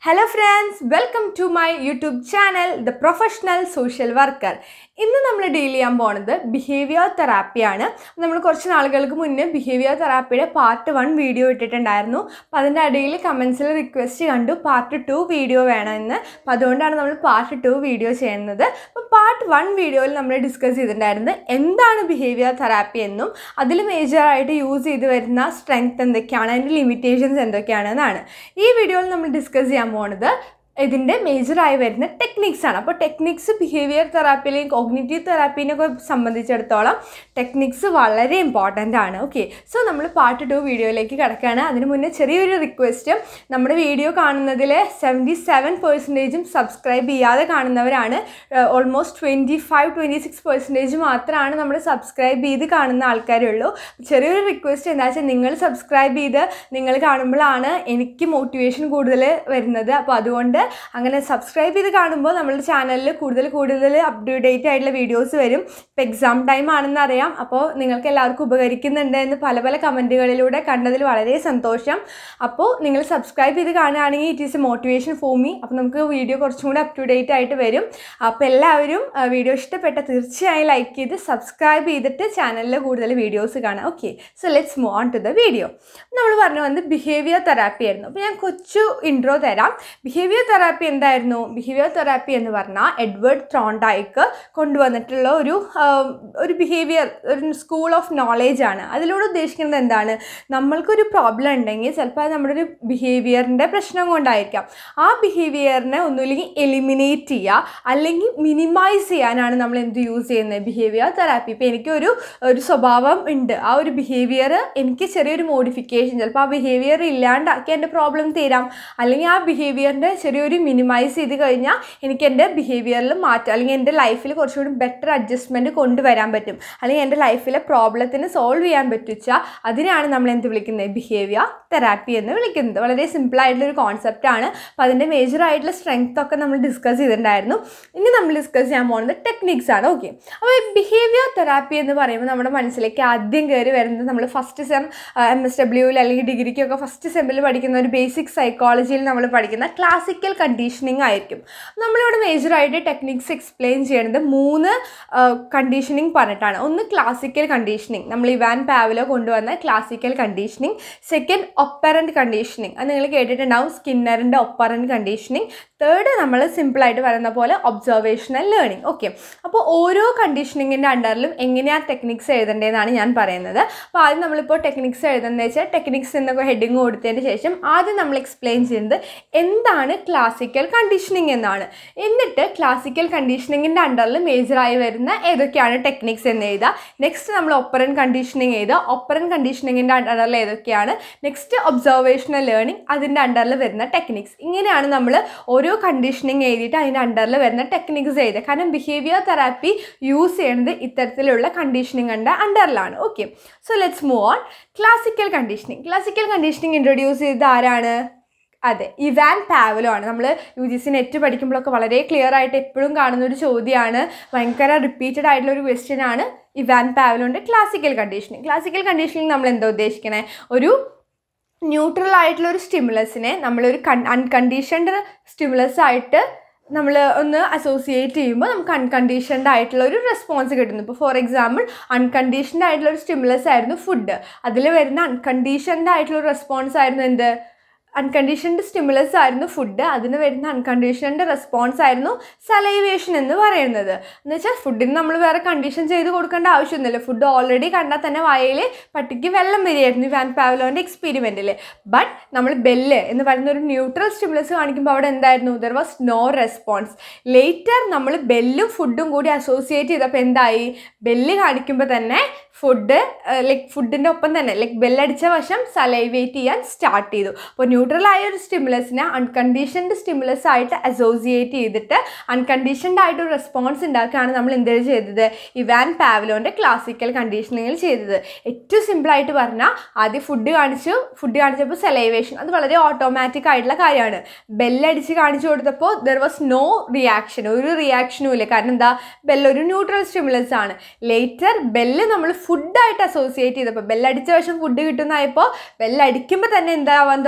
hello friends welcome to my YouTube channel the professional social worker ഇന്ന് നമ്മൾ deal ചെയ്യാൻ പോണത് ബിഹേവിയർ തെറാപ്പിയാണ് നമ്മൾ കുറച്ച് നാളുകൾക്ക് മുന്നേ ബിഹേവിയർ തെറാപ്പിയുടെ പാർട്ട് വൺ വീഡിയോ ഇട്ടിട്ടുണ്ടായിരുന്നു അപ്പോൾ അതിൻ്റെ അടിയിൽ കമൻസിൽ റിക്വസ്റ്റ് കണ്ടു പാർട്ട് ടു വീഡിയോ വേണമെന്ന് അപ്പോൾ അതുകൊണ്ടാണ് നമ്മൾ പാർട്ട് ടു വീഡിയോ ചെയ്യുന്നത് അപ്പോൾ പാർട്ട് വൺ വീഡിയോയിൽ നമ്മൾ ഡിസ്കസ് ചെയ്തിട്ടുണ്ടായിരുന്നത് എന്താണ് ബിഹേവിയർ തെറാപ്പി എന്നും അതിൽ മേജറായിട്ട് യൂസ് ചെയ്ത് വരുന്ന സ്ട്രെങ്ത് എന്തൊക്കെയാണ് അതിൻ്റെ ലിമിറ്റേഷൻസ് എന്തൊക്കെയാണെന്നാണ് ഈ വീഡിയോയിൽ നമ്മൾ ഡിസ്കസ് ചെയ്യാൻ പോകുന്നത് ഇതിൻ്റെ മേജറായി വരുന്ന ടെക്നിക്സ് ആണ് അപ്പോൾ ടെക്നിക്സ് ബിഹേവിയർ തെറാപ്പിയിലെയും കോഗ്നേറ്റീവ് തെറാപ്പീനൊക്കെ സംബന്ധിച്ചിടത്തോളം ടെക്നിക്സ് വളരെ ഇമ്പോർട്ടൻ്റ് ആണ് ഓക്കെ സോ നമ്മൾ പാർട്ട് ടു വീഡിയോയിലേക്ക് കിടക്കുകയാണ് അതിന് മുന്നേ ചെറിയൊരു റിക്വസ്റ്റ് നമ്മുടെ വീഡിയോ കാണുന്നതിൽ സെവൻറ്റി സെവൻ പെർസെൻറ്റേജും സബ്സ്ക്രൈബ് ചെയ്യാതെ കാണുന്നവരാണ് almost twenty five twenty six percentage മാത്രമാണ് നമ്മൾ സബ്സ്ക്രൈബ് ചെയ്ത് കാണുന്ന ആൾക്കാരുള്ളൂ ചെറിയൊരു റിക്വസ്റ്റ് എന്താ വെച്ചാൽ നിങ്ങൾ സബ്സ്ക്രൈബ് ചെയ്ത് നിങ്ങൾ കാണുമ്പോഴാണ് എനിക്ക് മോട്ടിവേഷൻ കൂടുതൽ വരുന്നത് അപ്പോൾ അതുകൊണ്ട് അങ്ങനെ സബ്സ്ക്രൈബ് ചെയ്ത് കാണുമ്പോൾ നമ്മുടെ ചാനലിൽ കൂടുതൽ കൂടുതൽ അപ്ഡേറ്റ് ആയിട്ടുള്ള വീഡിയോസ് വരും ഇപ്പോൾ എക്സാം ടൈം ആണെന്ന് അറിയാം അപ്പോൾ നിങ്ങൾക്ക് എല്ലാവർക്കും ഉപകരിക്കുന്നുണ്ട് എന്ന് പല പല കമൻറ്റുകളിലൂടെ കണ്ടതിൽ വളരെ സന്തോഷം അപ്പോൾ നിങ്ങൾ സബ്സ്ക്രൈബ് ചെയ്ത് കാണുകയാണെങ്കിൽ it is a motivation for me അപ്പോൾ നമുക്ക് വീഡിയോ കുറച്ചും കൂടി അപ് ടു ഡേറ്റ് ആയിട്ട് വരും അപ്പോൾ എല്ലാവരും വീഡിയോ ഇഷ്ടപ്പെട്ട തീർച്ചയായും ലൈക്ക് ചെയ്ത് സബ്സ്ക്രൈബ് ചെയ്തിട്ട് ചാനലിൽ കൂടുതൽ വീഡിയോസ് കാണാം okay so let's move on to the video നമ്മൾ പറഞ്ഞു വന്ന് ബിഹേവിയർ തെറാപ്പി ആയിരുന്നു അപ്പോൾ ഞാൻ കൊച്ചു ഇൻട്രോ തരാം ബിഹേവിയർ തെറാപ്പി എന്തായിരുന്നു ബിഹേവിയർ തെറാപ്പി എന്ന് പറഞ്ഞാൽ എഡ്വേർഡ് ത്രോണ്ടായിക്ക് കൊണ്ടുവന്നിട്ടുള്ള ഒരു ഒരു ബിഹേവിയർ ഒരു സ്കൂൾ ഓഫ് നോളേജ് ആണ് അതിലൂടെ ഉദ്ദേശിക്കുന്നത് എന്താണ് നമ്മൾക്കൊരു പ്രോബ്ലം ഉണ്ടെങ്കിൽ ചിലപ്പോൾ അത് നമ്മുടെ ഒരു ബിഹേവിയറിൻ്റെ പ്രശ്നം കൊണ്ടായിരിക്കാം ആ ബിഹേവിയറിനെ ഒന്നുമില്ലെങ്കിൽ എലിമിനേറ്റ് ചെയ്യുക അല്ലെങ്കിൽ മിനിമൈസ് ചെയ്യാനാണ് നമ്മൾ എന്ത് യൂസ് ചെയ്യുന്നത് ബിഹേവിയർ തെറാപ്പി ഇപ്പോൾ എനിക്കൊരു ഒരു സ്വഭാവം ഉണ്ട് ആ ഒരു ബിഹേവിയർ എനിക്ക് ചെറിയൊരു മോഡിഫിക്കേഷൻ ചിലപ്പോൾ ആ ബിഹേവിയർ ഇല്ലാണ്ടാക്കി എൻ്റെ പ്രോബ്ലം തീരാം അല്ലെങ്കിൽ ആ ബിഹേവിയറിൻ്റെ ചെറിയൊരു മിനിമൈസ് ചെയ്ത് കഴിഞ്ഞാൽ എനിക്ക് എൻ്റെ ബിഹേവിയറിൽ മാറ്റം അല്ലെങ്കിൽ എൻ്റെ ലൈഫിൽ കുറച്ചുകൂടി ബെറ്റർ അഡ്ജസ്റ്റ്മെൻറ്റ് കൊണ്ടുവരാൻ പറ്റും അല്ലെങ്കിൽ എൻ്റെ ലൈഫിലെ പ്രോബ്ലത്തിന് സോൾവ് ചെയ്യാൻ പറ്റിച്ചാൽ അതിനാണ് നമ്മൾ എന്ത് വിളിക്കുന്നത് ബിഹേവിയർ തെറാപ്പി എന്ന് വിളിക്കുന്നത് വളരെ സിമ്പിളായിട്ടുള്ളൊരു കോൺസെപ്റ്റാണ് അപ്പോൾ അതിൻ്റെ മേജർ ആയിട്ടുള്ള സ്ട്രെങ്ത് ഒക്കെ നമ്മൾ ഡിസ്കസ് ചെയ്തിട്ടുണ്ടായിരുന്നു ഇനി നമ്മൾ ഡിസ്കസ് ചെയ്യാൻ പോകുന്നത് ടെക്നിക്സ് ആണ് ഓക്കെ അപ്പോൾ ഈ ബിഹേവിയർ തെറാപ്പി എന്ന് പറയുമ്പോൾ നമ്മുടെ മനസ്സിലേക്ക് ആദ്യം കയറി വരുന്നത് നമ്മൾ ഫസ്റ്റ് സെം എം എസ് ഡബ്ല്യൂവിൽ അല്ലെങ്കിൽ ഡിഗ്രിക്കൊക്കെ ഫസ്റ്റ് സെമ്മിൽ പഠിക്കുന്ന ഒരു ബേസിക് സൈക്കോളജിയിൽ നമ്മൾ പഠിക്കുന്ന ക്ലാസിക്കൽ കണ്ടീഷനിങ് ആയിരിക്കും നമ്മളിവിടെ മേജറായിട്ട് ടെക്നിക്സ് എക്സ്പ്ലെയിൻ ചെയ്യുന്നത് മൂന്ന് കണ്ടീഷനിങ് പറഞ്ഞിട്ടാണ് ഒന്ന് ക്ലാസിക്കൽ കണ്ടീഷനിങ് നമ്മൾ ഇവാൻ പാവലോ കൊണ്ടുവന്ന classical conditioning second operant conditioning അത് നിങ്ങൾ കേട്ടിട്ടുണ്ടാവും സ്കിന്നറിൻ്റെ ഒപ്പറൻറ്റ് കണ്ടീഷനിങ് തേർഡ് നമ്മൾ സിമ്പിളായിട്ട് പറയുന്ന പോലെ ഒബ്സർവേഷണൽ ലേണിംഗ് ഓക്കെ അപ്പോൾ ഓരോ കണ്ടീഷനിങ്ങിൻ്റെ അണ്ടറിലും എങ്ങനെയാണ് ടെക്നിക്സ് എഴുതേണ്ടതെന്നാണ് ഞാൻ പറയുന്നത് അപ്പോൾ ആദ്യം നമ്മളിപ്പോൾ ടെക്നിക്സ് എഴുതുന്നത് വെച്ചാൽ ടെക്നിക്സ് എന്നൊക്കെ ഹെഡിങ് കൊടുത്തതിന് ശേഷം ആദ്യം നമ്മൾ എക്സ്പ്ലെയിൻ ചെയ്യുന്നത് എന്താണ് ക്ലാസിക്കൽ കണ്ടീഷനിങ് എന്നാണ് എന്നിട്ട് ക്ലാസിക്കൽ കണ്ടീഷനിങ്ങിൻ്റെ അണ്ടറിൽ മേജറായി വരുന്ന ഏതൊക്കെയാണ് ടെക്നിക്സ് എന്ന് എഴുതുക നെക്സ്റ്റ് നമ്മൾ ഒപ്പറൻ കണ്ടീഷനിങ് എഴുതുക ഒപ്പറൻ കണ്ടീഷനിങ്ങിൻ്റെ അണ്ടറിൽ ഏതൊക്കെയാണ് നെക്സ്റ്റ് ഒബ്സർവേഷണൽ ലേണിംഗ് അതിൻ്റെ അണ്ടറിൽ വരുന്ന ടെക്നിക്സ് ഇങ്ങനെയാണ് നമ്മൾ ഓരോ കണ്ടീഷനിങ് എഴുതിയിട്ട് അതിൻ്റെ അണ്ടറിൽ വരുന്ന ടെക്നിക്സ് എഴുതുക കാരണം ബിഹേവിയർ തെറാപ്പി യൂസ് ചെയ്യുന്നത് ഇത്തരത്തിലുള്ള കണ്ടീഷനിങ്ങിൻ്റെ അണ്ടറിലാണ് okay so let's move on classical conditioning classical conditioning introduce ചെയ്തത് ആരാണ് അതെ ഇവാൻ പാവലോ ആണ് നമ്മൾ യു ജി സി നെറ്റ് പഠിക്കുമ്പോഴൊക്കെ വളരെ ക്ലിയർ ആയിട്ട് എപ്പോഴും കാണുന്ന ഒരു ചോദ്യമാണ് ഭയങ്കര റിപ്പീറ്റഡ് ആയിട്ടുള്ള ഒരു ക്വസ്റ്റ്യൻ ആണ് ഇവാൻ പാവലോൻ്റെ ക്ലാസിക്കൽ കണ്ടീഷനിങ് ക്ലാസിക്കൽ കണ്ടീഷനിങ് നമ്മൾ എന്താ ഉദ്ദേശിക്കണേ ഒരു ന്യൂട്രൽ ആയിട്ടുള്ള ഒരു സ്റ്റിമുലസിനെ നമ്മളൊരു കൺ അൺകണ്ടീഷൻഡ് സ്റ്റിമുലസ് ആയിട്ട് നമ്മൾ ഒന്ന് അസോസിയേറ്റ് ചെയ്യുമ്പോൾ നമുക്ക് അൺകണ്ടീഷൻഡ് ആയിട്ടുള്ള ഒരു റെസ്പോൺസ് കിട്ടുന്നു ഇപ്പോൾ ഫോർ എക്സാമ്പിൾ അൺകണ്ടീഷൻഡ് ആയിട്ടുള്ള ഒരു സ്റ്റിമുലസ് ആയിരുന്നു ഫുഡ് അതിൽ വരുന്ന അൺകണ്ടീഷൻഡ് ആയിട്ടുള്ള ഒരു റെസ്പോൺസ് ആയിരുന്നു എന്ത് അൺകണ്ടീഷൻഡ് സ്റ്റിമുലസ് ആയിരുന്നു ഫുഡ് അതിന് വരുന്ന അൺകണ്ടീഷൻഡ് റെസ്പോൺസ് ആയിരുന്നു സലൈവേഷൻ എന്ന് പറയുന്നത് എന്ന് വെച്ചാൽ ഫുഡിന് നമ്മൾ വേറെ കണ്ടീഷൻ ചെയ്ത് കൊടുക്കേണ്ട ആവശ്യമൊന്നുമില്ല ഫുഡ് ഓൾറെഡി കണ്ടാൽ തന്നെ വായയിൽ പട്ടിക്ക് വെള്ളം വരികയായിരുന്നു വാൻ പാവലോൻ്റെ എക്സ്പെരിമെൻറ്റിൽ ബട്ട് നമ്മൾ ബെല്ല് എന്ന് പറയുന്ന ഒരു ന്യൂട്രൽ സ്റ്റിമുലസ് കാണിക്കുമ്പോൾ അവിടെ എന്തായിരുന്നു there was no response later നമ്മൾ ബെല്ലും ഫുഡും കൂടി അസോസിയേറ്റ് ചെയ്തപ്പോൾ എന്തായി ബെല്ല് കാണിക്കുമ്പോൾ തന്നെ ഫുഡ് ലൈക്ക് ഫുഡിൻ്റെ ഒപ്പം തന്നെ ലൈക്ക് ബെല്ലടിച്ച വശം സലൈവേറ്റ് ചെയ്യാൻ സ്റ്റാർട്ട് ചെയ്തു അപ്പോൾ ന്യൂട്രൽ ആയ ഒരു സ്റ്റിമുലസിനെ അൺകണ്ടീഷൻഡ് സ്റ്റിമുലസ് ആയിട്ട് അസോസിയേറ്റ് ചെയ്തിട്ട് അൺകണ്ടീഷൻഡ് ആയിട്ട് ഒരു റെസ്പോൺസ് ഉണ്ടാക്കുകയാണ് നമ്മൾ എന്ത് ചെയ്തത് ഇവാൻ പാവലോൻ്റെ ക്ലാസിക്കൽ കണ്ടീഷനിങ്ങിൽ ചെയ്തത് ഏറ്റവും സിമ്പിളായിട്ട് പറഞ്ഞാൽ ആദ്യം ഫുഡ് കാണിച്ചു ഫുഡ് കാണിച്ചപ്പോൾ സെലൈവേഷൻ അത് വളരെ ഓട്ടോമാറ്റിക് ആയിട്ടുള്ള കാര്യമാണ് ബെല്ലടിച്ച് കാണിച്ചു കൊടുത്തപ്പോൾ ദർ വാസ് നോ റിയാക്ഷൻ ഒരു റിയാക്ഷനും ഇല്ല കാരണം എന്താ ബെല്ലൊരു ന്യൂട്രൽ സ്റ്റിമുലസ് ആണ് ലേറ്റർ ബെല്ല് നമ്മൾ ഫുഡായിട്ട് അസോസിയേറ്റ് ചെയ്തപ്പോൾ ബെല്ലടിച്ച വശം ഫുഡ് കിട്ടുന്നതായപ്പോൾ ബെല്ലടിക്കുമ്പോൾ തന്നെ എന്താവാൻ തുടങ്ങി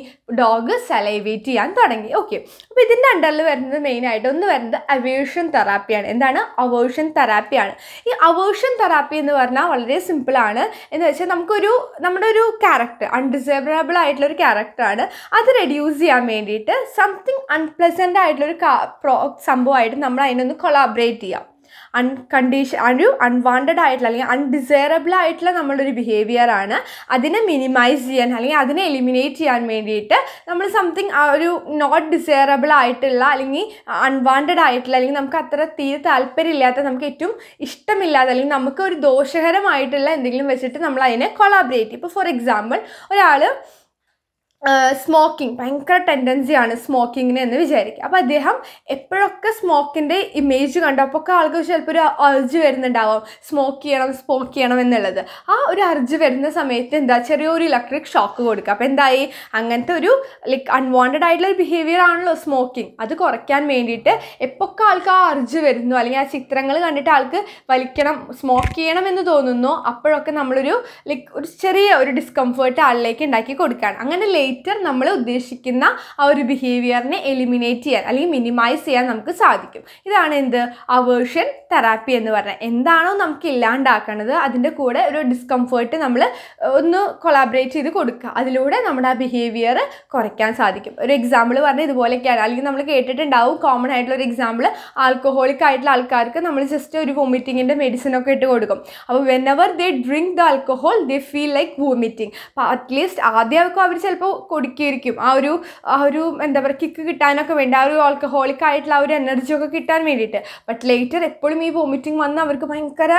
ഡോഗ് സലൈവേറ്റ് ചെയ്യാൻ തുടങ്ങി ഓക്കെ അപ്പോൾ ഇതിൻ്റെ അണ്ടറിൽ വരുന്നത് മെയിനായിട്ട് ഒന്ന് വരുന്നത് അവേഷൻ തെറാപ്പിയാണ് എന്താണ് അവേഷൻ തെറാപ്പിയാണ് ഈ അവേഷൻ തെറാപ്പി എന്ന് പറഞ്ഞാൽ വളരെ സിമ്പിളാണ് എന്ന് വെച്ചാൽ നമുക്കൊരു നമ്മുടെ ഒരു ക്യാരക്ടർ അൺഡിസേബിളബിൾ ആയിട്ടുള്ള ഒരു ക്യാരക്ടറാണ് അത് റെഡ്യൂസ് ചെയ്യാൻ വേണ്ടിയിട്ട് സംതിങ് അൺപ്ലസൻ്റ് ആയിട്ടുള്ളൊരു സംഭവമായിട്ട് നമ്മൾ അതിനൊന്ന് കൊളാബറേറ്റ് ചെയ്യാം അൺകണ്ടീഷൻ ഒരു അൺവാണ്ടഡ് ആയിട്ടുള്ള അല്ലെങ്കിൽ അൺഡിസൈറബിൾ ആയിട്ടുള്ള നമ്മളൊരു ബിഹേവിയർ ആണ് അതിനെ മിനിമൈസ് ചെയ്യാൻ അല്ലെങ്കിൽ അതിനെ എലിമിനേറ്റ് ചെയ്യാൻ വേണ്ടിയിട്ട് നമ്മൾ സംതിങ് ആ ഒരു നോട്ട് ഡിസൈറബിൾ ആയിട്ടുള്ള അല്ലെങ്കിൽ അൺവാണ്ടഡ് ആയിട്ടുള്ള അല്ലെങ്കിൽ നമുക്ക് അത്ര തീരെ താല്പര്യമില്ലാത്ത നമുക്ക് ഏറ്റവും ഇഷ്ടമില്ലാത്ത അല്ലെങ്കിൽ നമുക്ക് ഒരു ദോഷകരമായിട്ടുള്ള എന്തെങ്കിലും വെച്ചിട്ട് നമ്മൾ അതിനെ കൊളാബറേറ്റ് ചെയ്യും ഇപ്പോൾ ഫോർ എക്സാമ്പിൾ ഒരാൾ സ്മോക്കിംഗ് ഭയങ്കര ടെൻഡൻസിയാണ് സ്മോക്കിങ്ങിന് എന്ന് വിചാരിക്കുക അപ്പോൾ അദ്ദേഹം എപ്പോഴൊക്കെ സ്മോക്കിൻ്റെ ഇമേജ് കണ്ടു അപ്പോൾ ഒക്കെ ആൾക്ക് ചിലപ്പോൾ ഒരു അർജ് വരുന്നുണ്ടാവും സ്മോക്ക് ചെയ്യണം സ്മോക്ക് ചെയ്യണം എന്നുള്ളത് ആ ഒരു അർജ് വരുന്ന സമയത്ത് എന്താ ചെറിയൊരു ഇലക്ട്രിക് ഷോക്ക് കൊടുക്കുക അപ്പോൾ എന്തായി അങ്ങനത്തെ ഒരു ലൈക്ക് അൺവാണ്ടഡ് ആയിട്ടുള്ള ഒരു ബിഹേവിയർ ആണല്ലോ സ്മോക്കിംഗ് അത് കുറയ്ക്കാൻ വേണ്ടിയിട്ട് എപ്പോഴൊക്കെ ആൾക്ക് ആ അർജ് വരുന്നു അല്ലെങ്കിൽ ആ ചിത്രങ്ങൾ കണ്ടിട്ട് ആൾക്ക് വലിക്കണം സ്മോക്ക് ചെയ്യണം എന്ന് തോന്നുന്നു അപ്പോഴൊക്കെ നമ്മളൊരു ലൈക്ക് ഒരു ചെറിയ ഒരു ഡിസ്കംഫേർട്ട് ആളിലേക്ക് ഉണ്ടാക്കി കൊടുക്കുകയാണ് അങ്ങനെ ലേറ്റർ നമ്മൾ ഉദ്ദേശിക്കുന്ന ആ ഒരു ബിഹേവിയറിനെ എലിമിനേറ്റ് ചെയ്യാൻ അല്ലെങ്കിൽ മിനിമൈസ് ചെയ്യാൻ നമുക്ക് സാധിക്കും ഇതാണ് എന്ത് അവേർഷൻ തെറാപ്പി എന്ന് പറഞ്ഞാൽ എന്താണോ നമുക്ക് ഇല്ലാണ്ടാക്കണത് അതിൻ്റെ കൂടെ ഒരു ഡിസ്കംഫേർട്ട് നമ്മൾ ഒന്ന് കൊളാബറേറ്റ് ചെയ്ത് കൊടുക്കുക അതിലൂടെ നമ്മുടെ ആ ബിഹേവിയർ കുറയ്ക്കാൻ സാധിക്കും ഒരു എക്സാമ്പിൾ പറഞ്ഞാൽ ഇതുപോലെയൊക്കെയാണ് അല്ലെങ്കിൽ നമ്മൾ കേട്ടിട്ടുണ്ടാവും കോമൺ ആയിട്ടുള്ള ഒരു എക്സാമ്പിൾ ആൽക്കഹോളിക് ആയിട്ടുള്ള ആൾക്കാർക്ക് നമ്മൾ ജസ്റ്റ് ഒരു വോമിറ്റിങ്ങിൻ്റെ മെഡിസിൻ ഒക്കെ ഇട്ട് കൊടുക്കും അപ്പോൾ whenever they drink the alcohol they feel like vomiting അപ്പോൾ അറ്റ്ലീസ്റ്റ് ആദ്യമൊക്കെ അവർ ചിലപ്പോൾ കൊടുക്കുകയായിരിക്കും ആ ഒരു ആ ഒരു എന്താ പറയുക കിക്ക് കിട്ടാനൊക്കെ വേണ്ടി ആ ഒരു ആൽക്കഹോളിക് ആയിട്ടുള്ള ആ ഒരു എനർജി ഒക്കെ കിട്ടാൻ വേണ്ടിയിട്ട് ബട്ട് ലേറ്റർ എപ്പോഴും ഈ വോമിറ്റിംഗ് വന്ന് അവർക്ക് ഭയങ്കര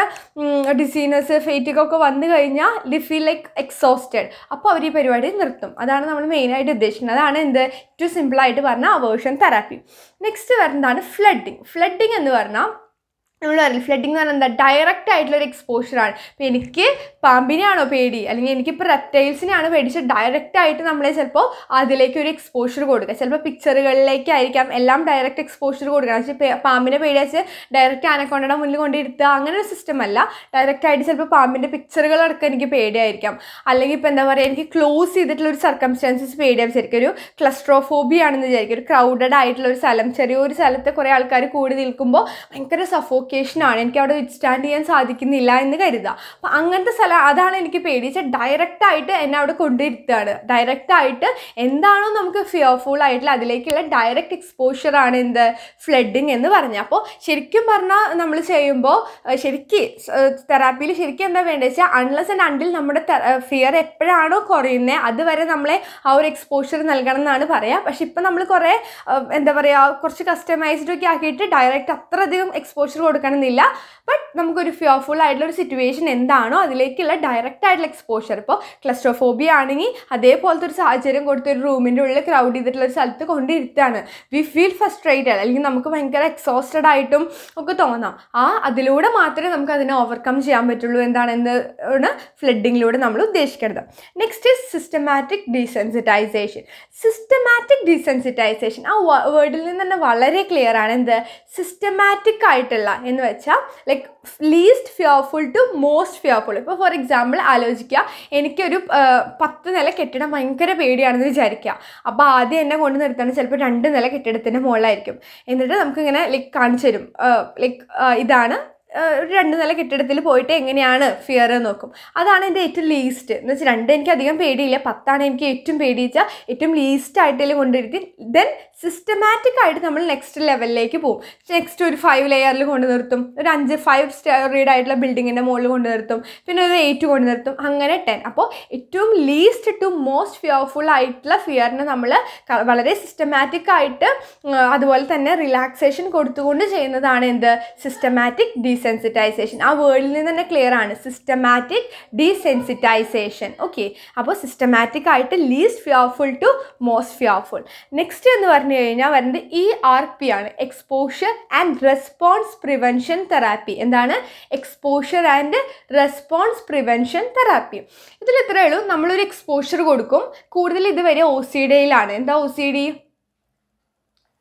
ഡിസീനസ് ഫേറ്റിക് ഒക്കെ വന്നു കഴിഞ്ഞാൽ ദി ഫീൽ ലൈക്ക് എക്സോസ്റ്റഡ് അപ്പോൾ അവർ ഈ പരിപാടി നിർത്തും അതാണ് നമ്മൾ മെയിനായിട്ട് ഉദ്ദേശിക്കുന്നത് അതാണ് എന്ത് ഏറ്റവും സിമ്പിളായിട്ട് പറഞ്ഞാൽ അവേർഷൻ തെറാപ്പി നെക്സ്റ്റ് വരുന്നതാണ് ഫ്ലഡിങ് ഫ്ലഡിങ് എന്ന് പറഞ്ഞാൽ നമ്മൾ പറയില്ല ഫ്ലഡിങ് എന്ന് പറഞ്ഞാൽ എന്താ ഡയറക്റ്റ് ആയിട്ടുള്ള ഒരു എക്സ്പോഷറാണ് ഇപ്പോൾ എനിക്ക് പാമ്പിനെയാണോ പേടി അല്ലെങ്കിൽ എനിക്കിപ്പോൾ റെപ്റ്റൈൽസിനെയാണ് പേടിച്ച് ഡയറക്റ്റ് ആയിട്ട് നമ്മളെ ചിലപ്പോൾ അതിലേക്ക് ഒരു എക്സ്പോഷർ കൊടുക്കുക ചിലപ്പോൾ പിക്ചറുകളിലേക്കായിരിക്കാം എല്ലാം ഡയറക്റ്റ് എക്സ്പോഷർ കൊടുക്കുക പക്ഷേ പാമ്പിനെ പേടിച്ച് ഡയറക്റ്റ് ആനക്കൊണ്ടയുടെ മുന്നിൽ കൊണ്ടിരുത്തുക അങ്ങനെ ഒരു സിസ്റ്റം അല്ല ഡയറക്റ്റ് ആയിട്ട് ചിലപ്പോൾ പാമ്പിൻ്റെ പിക്ചറുകളടക്കം എനിക്ക് പേടിയായിരിക്കാം അല്ലെങ്കിൽ ഇപ്പോൾ എന്താ പറയുക എനിക്ക് ക്ലോസ് ചെയ്തിട്ടുള്ള ഒരു സർക്കംസ്റ്റാൻസസ് പേടിയാവും ശരിക്കും ഒരു ക്ലസ്ട്രോഫോബിയ ആണെന്ന് വിചാരിക്കും ഒരു ക്രൗഡഡ് ആയിട്ടുള്ള ഒരു സ്ഥലം ചെറിയൊരു സ്ഥലത്ത് കുറേ ആൾക്കാർ കൂടി നിൽക്കുമ്പോൾ ഭയങ്കര സഫോ ആണ് എനിക്ക് അവിടെ വിത്ത്സ്റ്റാൻഡ് ചെയ്യാൻ സാധിക്കുന്നില്ല എന്ന് കരുതുക അപ്പം അങ്ങനത്തെ സ്ഥലം അതാണ് എനിക്ക് പേടിച്ച് ഡയറക്റ്റ് ആയിട്ട് എന്നെ അവിടെ കൊണ്ടിരുത്തുകയാണ് ഡയറക്റ്റ് ആയിട്ട് എന്താണോ നമുക്ക് ഫിയർഫുൾ ആയിട്ടുള്ള അതിലേക്കുള്ള ഡയറക്റ്റ് എക്സ്പോഷർ ആണ് എന്ത് ഫ്ലഡിങ് എന്ന് പറഞ്ഞാൽ അപ്പോൾ ശരിക്കും പറഞ്ഞാൽ നമ്മൾ ചെയ്യുമ്പോൾ ശരിക്കും തെറാപ്പിയിൽ ശരിക്കും എന്താ വേണ്ടത് വെച്ചാൽ അൺലെസ് ആൻഡ് അണ്ടിൽ നമ്മുടെ ഫിയർ എപ്പോഴാണോ കുറയുന്നത് അതുവരെ നമ്മളെ ആ ഒരു എക്സ്പോഷർ നൽകണം എന്നാണ് പറയുക പക്ഷെ ഇപ്പം നമ്മൾ കുറേ എന്താ പറയുക കുറച്ച് കസ്റ്റമൈസ്ഡ് ഒക്കെ ആക്കിയിട്ട് ഡയറക്റ്റ് അത്രയധികം എക്സ്പോഷർ കൊടുക്കണമെന്നില്ല ബട്ട് നമുക്കൊരു ഫിയർഫുൾ ആയിട്ടുള്ള ഒരു സിറ്റുവേഷൻ എന്താണോ അതിലേക്കുള്ള ഡയറക്റ്റ് ആയിട്ടുള്ള എക്സ്പോഷർ ഇപ്പോൾ ക്ലസ്ട്രോഫോബിയ ആണെങ്കിൽ അതേപോലത്തെ ഒരു സാഹചര്യം കൊടുത്ത് ഒരു റൂമിൻ്റെ ഉള്ളിൽ ക്രൗഡ് ചെയ്തിട്ടുള്ള ഒരു സ്ഥലത്ത് കൊണ്ടിരുത്താണ് വി ഫീൽ ഫസ്ട്രേറ്റഡ് അല്ലെങ്കിൽ നമുക്ക് ഭയങ്കര എക്സോസ്റ്റഡ് ആയിട്ടും ഒക്കെ തോന്നാം ആ അതിലൂടെ മാത്രമേ നമുക്ക് അതിനെ ഓവർകം ചെയ്യാൻ പറ്റുള്ളൂ എന്താണ് എന്താണ് ഫ്ലഡിങ്ങിലൂടെ നമ്മൾ ഉദ്ദേശിക്കുന്നത് next is systematic desensitisation systematic desensitisation ആ വേർഡിൽ നിന്ന് തന്നെ വളരെ ക്ലിയർ ആണ് എന്ത് സിസ്റ്റമാറ്റിക് ആയിട്ടുള്ള എന്ന് വെച്ചാൽ like least fearful to most fearful ഇപ്പോൾ ഫോർ എക്സാമ്പിൾ ആലോചിക്കുക എനിക്കൊരു പത്ത് നില കെട്ടിടം ഭയങ്കര പേടിയാണെന്ന് വിചാരിക്കുക അപ്പോൾ ആദ്യം എന്നെ കൊണ്ട് നിർത്തുന്നത് ചിലപ്പോൾ രണ്ട് നില കെട്ടിടത്തിൻ്റെ മുകളിലായിരിക്കും എന്നിട്ട് നമുക്കിങ്ങനെ ലൈക്ക് കാണിച്ചു തരും ലൈക്ക് ഇതാണ് ഒരു രണ്ട് നില കെട്ടിടത്തിൽ പോയിട്ട് എങ്ങനെയാണ് ഫിയർ നോക്കും അതാണ് എൻ്റെ ഏറ്റവും ലീസ്റ്റ് എന്ന് വെച്ചാൽ രണ്ട് എനിക്ക് അധികം പേടിയില്ല പത്താണ് എനിക്ക് ഏറ്റവും പേടിച്ചാൽ ഏറ്റവും ലീസ്റ്റ് ആയിട്ടേ കൊണ്ടിരുത്തി ദെൻ സിസ്റ്റമാറ്റിക് ആയിട്ട് നമ്മൾ നെക്സ്റ്റ് ലെവലിലേക്ക് പോകും നെക്സ്റ്റ് ഒരു ഫൈവ് ലെയറിൽ കൊണ്ട് നിർത്തും ഒരു അഞ്ച് ഫൈവ് സ്റ്റോറീഡ് ആയിട്ടുള്ള ബിൽഡിങ്ങിൻ്റെ മുകളിൽ കൊണ്ട് നിർത്തും പിന്നെ ഒരു എയ്റ്റ് കൊണ്ട് നിർത്തും അങ്ങനെ ടെൻ അപ്പോൾ ഏറ്റവും ലീസ്റ്റ് ടു മോസ്റ്റ് ഫിയർഫുൾ ആയിട്ടുള്ള ഫിയറിനെ നമ്മൾ വളരെ സിസ്റ്റമാറ്റിക് ആയിട്ട് അതുപോലെ തന്നെ റിലാക്സേഷൻ കൊടുത്തുകൊണ്ട് ചെയ്യുന്നതാണ് എന്ത് സിസ്റ്റമാറ്റിക് ഡീസെൻസിറ്റൈസേഷൻ ആ വേർഡിൽ നിന്ന് തന്നെ ക്ലിയർ ആണ് സിസ്റ്റമാറ്റിക് ഡീസെൻസിറ്റൈസേഷൻ ഓക്കെ അപ്പോൾ സിസ്റ്റമാറ്റിക് ആയിട്ട് least fearful to most fearful next എന്ന് പറഞ്ഞു കഴിഞ്ഞാൽ വരുന്നത് ഇ ആർ പി ആണ് exposure and response prevention therapy എന്താണ് exposure and response prevention therapy ഇതിൽ ഇത്രയേ ഉള്ളൂ നമ്മളൊരു എക്സ്പോഷർ കൊടുക്കും കൂടുതൽ ഇതുവരെ ഒ സി ഡിയിലാണ് എന്താ O C D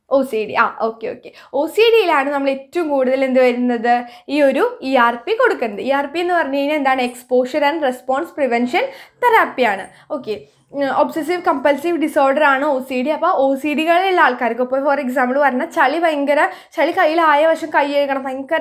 O C D ആ ഓക്കെ ഓക്കെ ഒ സി ഡിയിലാണ് നമ്മൾ ഏറ്റവും കൂടുതൽ എന്ത് വരുന്നത് ഈ ഒരു ഇ ആർ പി കൊടുക്കുന്നത് ഇ ആർ പി എന്ന് പറഞ്ഞു കഴിഞ്ഞാൽ എന്താണ് എക്സ്പോഷർ ആൻഡ് റെസ്പോൺസ് പ്രിവെൻഷൻ തെറാപ്പിയാണ് ഓക്കെ ഒബ്സസീവ് കമ്പൽസീവ് ഡിസോർഡർ ആണ് ഒ സി ഡി അപ്പോൾ ഒ സി ഡികളിലുള്ള ആൾക്കാർക്ക് ഇപ്പോൾ ഫോർ എക്സാമ്പിൾ പറഞ്ഞാൽ ചളി ഭയങ്കര ചളി കയ്യിലായ വശം കൈ കഴുകണം ഭയങ്കര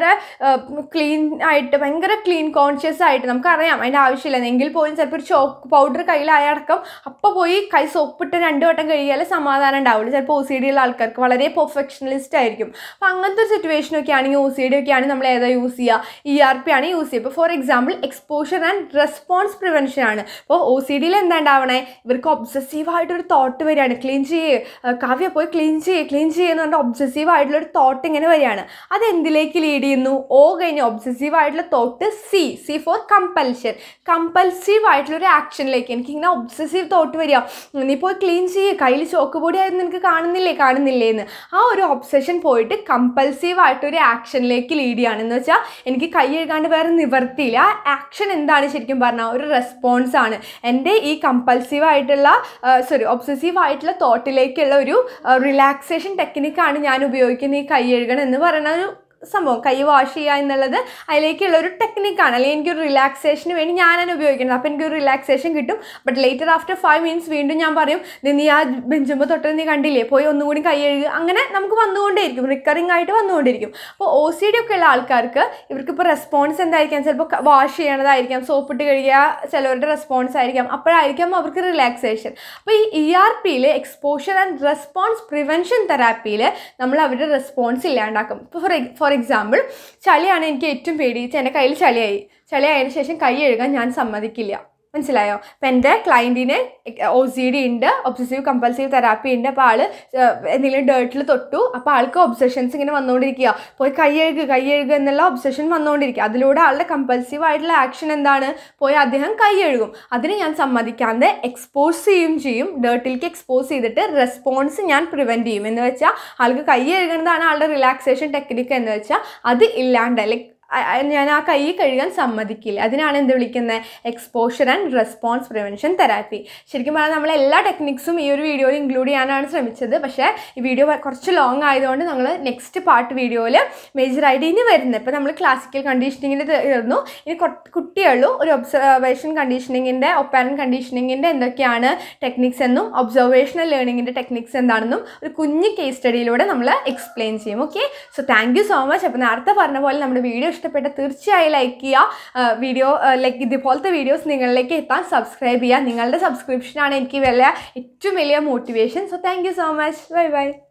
ക്ലീൻ ആയിട്ട് ഭയങ്കര ക്ലീൻ കോൺഷ്യസ് ആയിട്ട് നമുക്കറിയാം അതിൻ്റെ ആവശ്യമില്ല എങ്കിൽ പോലും ചിലപ്പോൾ ഒരു ചോക്ക് പൗഡർ കയ്യിലായ അടക്കം അപ്പോൾ പോയി കൈ സോപ്പിട്ട് രണ്ട് വട്ടം കഴുകിയാലേ സമാധാനം ഉണ്ടാവുള്ളൂ ചിലപ്പോൾ ഒ സി ഡി ഉള്ള ആൾക്കാർക്ക് വളരെ പെർഫെക്ഷണലിസ്റ്റ് ആയിരിക്കും അപ്പോൾ അങ്ങനത്തെ ഒരു സിറ്റുവേഷനൊക്കെ ആണെങ്കിൽ ഒ സി ഡി ഒക്കെ ആണെങ്കിൽ നമ്മൾ ഏതാ യൂസ് ചെയ്യുക ഇ ആർ പി ആണ് യൂസ് ചെയ്യുക ഇപ്പോൾ for example exposure and response prevention ആണ് അപ്പോൾ ഒ സി ഡിയിൽ എന്താ ഉണ്ടാവണേ ഇവർക്ക് ഒബ്സസീവ് ആയിട്ടൊരു തോട്ട് വരികയാണ് ക്ലീൻ ചെയ്യേ കാവ്യ പോയി ക്ലീൻ ചെയ്യേ ക്ലീൻ ചെയ്യുന്ന പറഞ്ഞാൽ ഒബ്സസീവ് ആയിട്ടുള്ള ഒരു തോട്ട് ഇങ്ങനെ വരികയാണ് അത് എന്തിലേക്ക് ലീഡ് ചെയ്യുന്നു ഓ കഴിഞ്ഞ് ഒബ്സസീവ് ആയിട്ടുള്ള തോട്ട് സി സി ഫോർ കമ്പൽഷൻ കമ്പൽസീവ് ആയിട്ടുള്ള ഒരു ആക്ഷനിലേക്ക് എനിക്ക് ഇങ്ങനെ ഒബ്സസീവ് തോട്ട് വരിക നീ പോയി ക്ലീൻ ചെയ്യേ കയ്യിൽ ചോക്ക് പൊടി ആയിരുന്നു നിനക്ക് കാണുന്നില്ലേ കാണുന്നില്ലേ എന്ന് ആ ഒരു ഒബ്സഷൻ പോയിട്ട് കമ്പൽസീവ് ആയിട്ടൊരു ആക്ഷനിലേക്ക് ലീഡ് ചെയ്യാണ് എന്ന് വെച്ചാൽ എനിക്ക് കൈ എഴുകാണ്ട് വേറെ നിവർത്തിയില്ല ആ ആക്ഷൻ എന്താണ് ശരിക്കും പറഞ്ഞാൽ ഒരു റെസ്പോൺസ് ആണ് എൻ്റെ ഈ കമ്പൽസീവ് ആയിട്ടുള്ള സോറി ഒബ്സസീവ് ആയിട്ടുള്ള തോട്ടിലേക്കുള്ള ഒരു റിലാക്സേഷൻ ടെക്നിക്കാണ് ഞാൻ ഉപയോഗിക്കുന്ന ഈ കൈ എഴുകണം എന്ന് പറയുന്ന ഒരു സംഭവം കൈ വാഷ് ചെയ്യുക എന്നുള്ളത് അതിലേക്കുള്ള ഒരു ടെക്നിക്കാണ് അല്ലെങ്കിൽ എനിക്കൊരു റിലാക്സേഷന് വേണ്ടി ഞാനാണ് ഉപയോഗിക്കുന്നത് അപ്പോൾ എനിക്കൊരു റിലാക്സേഷൻ കിട്ടും but later after five minutes വീണ്ടും ഞാൻ പറയും "ദേ നീ ആ ബെഞ്ചുമ്പോൾ തൊട്ട് നീ കണ്ടില്ലേ പോയി ഒന്നുകൂടി കൈ കഴുകുക അങ്ങനെ നമുക്ക് വന്നുകൊണ്ടേയിരിക്കും റിക്കറിങ് ആയിട്ട് വന്നുകൊണ്ടിരിക്കും അപ്പോൾ ഒ സി ഡി ഒക്കെ ഉള്ള ആൾക്കാർക്ക് ഇവർക്കിപ്പോൾ റെസ്പോൺസ് എന്തായിരിക്കാം ചിലപ്പോൾ വാഷ് ചെയ്യണതായിരിക്കാം സോപ്പിട്ട് കഴുകിയ ചിലവരുടെ റെസ്പോൺസ് ആയിരിക്കാം അപ്പോഴായിരിക്കാം അവർക്ക് റിലാക്സേഷൻ അപ്പോൾ ഈ ഇ ആർ പിയിൽ എക്സ്പോഷർ ആൻഡ് റെസ്പോൺസ് പ്രിവെൻഷൻ തെറാപ്പിയിൽ നമ്മൾ അവരുടെ റെസ്പോൺസ് ഇല്ലാണ്ടാക്കും ഇപ്പോൾ ഫോർ ഫോർ എക്സാമ്പിൾ ചളിയാണ് എനിക്ക് ഏറ്റവും പേടി എൻ്റെ കയ്യിൽ ചളിയായി ചളിയായതിനു ശേഷം കൈ കഴുകാൻ ഞാൻ സമ്മതിക്കില്ല മനസ്സിലായോ അപ്പം എൻ്റെ ക്ലയൻറ്റിന് ഒ സി ഡി ഉണ്ട് ഒബ്സസീവ് കമ്പൽസീവ് തെറാപ്പി ഉണ്ട് അപ്പോൾ ആൾ എന്തെങ്കിലും ഡേർട്ടിൽ തൊട്ടു അപ്പോൾ ആൾക്ക് ഒബ്സഷൻസ് ഇങ്ങനെ വന്നുകൊണ്ടിരിക്കുക പോയി കൈ കഴുകുക കൈ കഴുകുക എന്നുള്ള ഒബ്സഷൻ വന്നുകൊണ്ടിരിക്കുക അതിലൂടെ ആളുടെ കമ്പൽസീവ് ആയിട്ടുള്ള ആക്ഷൻ എന്താണ് പോയി അദ്ദേഹം കൈ കഴുകും അതിന് ഞാൻ സമ്മതിക്കാതെ എക്സ്പോസ് ചെയ്യും ചെയ്യും ഡേർട്ടിലേക്ക് എക്സ്പോസ് ചെയ്തിട്ട് റെസ്പോൺസ് ഞാൻ പ്രിവെൻറ്റ് ചെയ്യും എന്ന് വെച്ചാൽ ആൾക്ക് കൈ കഴുകുന്നതാണ് ആളുടെ റിലാക്സേഷൻ ടെക്നിക്ക് എന്ന് വെച്ചാൽ അത് ഇല്ലാണ്ട് ലൈക്ക് ഞാൻ ആ കൈ കഴുകാൻ സമ്മതിക്കില്ല അതിനാണ് എന്ത് വിളിക്കുന്നത് exposure and response prevention therapy ശരിക്കും പറഞ്ഞാൽ നമ്മൾ എല്ലാ ടെക്നിക്സും ഈ ഒരു വീഡിയോയിൽ ഇൻക്ലൂഡ് ചെയ്യാനാണ് ശ്രമിച്ചത് പക്ഷേ ഈ വീഡിയോ കുറച്ച് ലോങ് ആയതുകൊണ്ട് നമ്മൾ നെക്സ്റ്റ് പാർട്ട് വീഡിയോയിൽ മേജറായിട്ട് ഇനി വരുന്നത് ഇപ്പോൾ നമ്മൾ ക്ലാസിക്കൽ കണ്ടീഷനിങ്ങിൻ്റെ തീർന്നു ഇനി കൊ- കുട്ടിയുള്ളൂ ഒരു ഒബ്സർവേഷൻ കണ്ടീഷനിങ്ങിൻ്റെ ഒപ്പാരൻ കണ്ടീഷനിങ്ങിൻ്റെ എന്തൊക്കെയാണ് ടെക്നിക്സ് എന്നും ഒബ്സർവേഷണൽ ലേണിങ്ങിൻ്റെ ടെക്നിക്സ് എന്താണെന്നും ഒരു കുഞ്ഞ് കേസ് സ്റ്റഡിയിലൂടെ നമ്മൾ എക്സ്പ്ലെയിൻ ചെയ്യും okay so thank you so much അപ്പോൾ നേരത്തെ പറഞ്ഞ പോലെ നമ്മുടെ വീഡിയോ ഇഷ്ടപ്പെട്ട തീർച്ചയായും ലൈക്ക് ചെയ്യുക വീഡിയോ ലൈക്ക് ഇതുപോലത്തെ വീഡിയോസ് നിങ്ങളിലേക്ക് എത്താൻ സബ്സ്ക്രൈബ് ചെയ്യുക നിങ്ങളുടെ സബ്സ്ക്രിപ്ഷനാണ് എനിക്ക് വലിയ ഏറ്റവും വലിയ motivation so thank you so much bye by